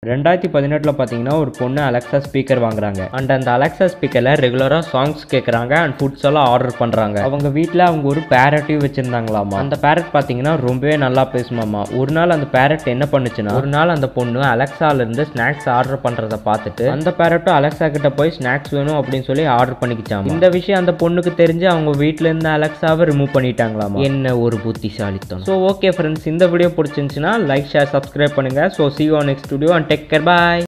ரெண்டாயிரத்தி பதினெட்டில் பார்த்தீங்கன்னா ஒரு பொண்ணு அலெக்சா ஸ்பீக்கர் வாங்குறாங்க அண்ட் அந்த அலெக்சா ஸ்பீக்கரில் ரெகுலராக சாங்ஸ் கேட்குறாங்க அண்ட் ஃபுட்ஸ் எல்லாம் ஆர்டர் பண்ணுறாங்க அவங்க வீட்டில் அவங்க ஒரு பேரட்டையும் வச்சுருந்தாங்களாமா அந்த பேரட் பார்த்தீங்கன்னா ரொம்பவே நல்லா பேசுமாமா ஒரு நாள் அந்த பேரட் என்ன பண்ணுச்சுன்னா ஒரு நாள் அந்த பொண்ணு அலெக்சாலேருந்து ஸ்நாக்ஸ் ஆர்டர் பண்ணுறத பார்த்துட்டு அந்த பேரட்டும் அலெக்சா கிட்ட போய் ஸ்நாக்ஸ் வேணும் அப்படின்னு சொல்லி ஆர்டர் பண்ணிக்கிச்சாமா இந்த விஷயம் அந்த பொண்ணுக்கு தெரிஞ்சு அவங்க வீட்டில் இருந்து அலெக்சாவை ரிமூவ் பண்ணிட்டாங்களாமா என்ன ஒரு புத்திசாலித்தனம் ஸோ ஓகே ஃப்ரெண்ட்ஸ் இந்த வீடியோ பிடிச்சிருந்துச்சுன்னா லைக் ஷேர் சப்ஸ்கிரைப் பண்ணுங்க so see on next studio and take care bye